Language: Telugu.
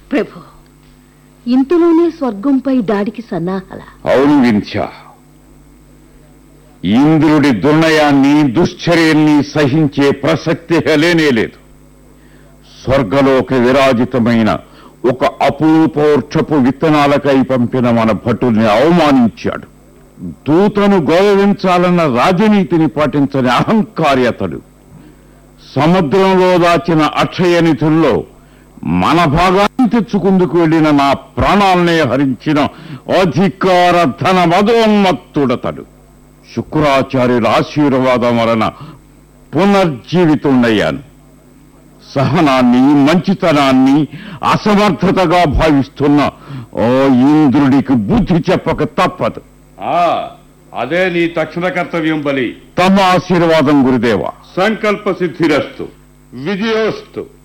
ప్రభు ఇంతలోనే స్వర్గంపై దాడికి సన్నాహల అవును వింధ్య ఇంద్రుడి దుర్నయాన్ని దుశ్చర్యల్ని సహించే ప్రసక్తి లేనే లేదు స్వర్గలోకి విరాజితమైన ఒక అపూర్వోక్షపు విత్తనాలకై పంపిన మన భటుల్ని అవమానించాడు దూతను గౌరవించాలన్న రాజనీతిని పాటించని అహంకారి అతడు సముద్రంలో దాచిన అక్షయ నిధుల్లో మన భాగాన్ని తెచ్చుకుందుకు వెళ్లిన నా ప్రాణాలనే హరించిన అధికార ధన మదోన్మత్తుడతడు శుక్రాచార్యుల ఆశీర్వాదం వలన పునర్జీవితుడయ్యాను సహనాన్ని మంచితనాన్ని అసమర్థతగా భావిస్తున్న ఓ ఇంద్రుడికి బుద్ధి చెప్పక తప్పదు ఆ అదే నీ తక్షణ కర్తవ్యం బలి తమ ఆశీర్వాదం గురుదేవా సంకల్ప సిద్ధిరస్తు విజయోస్తు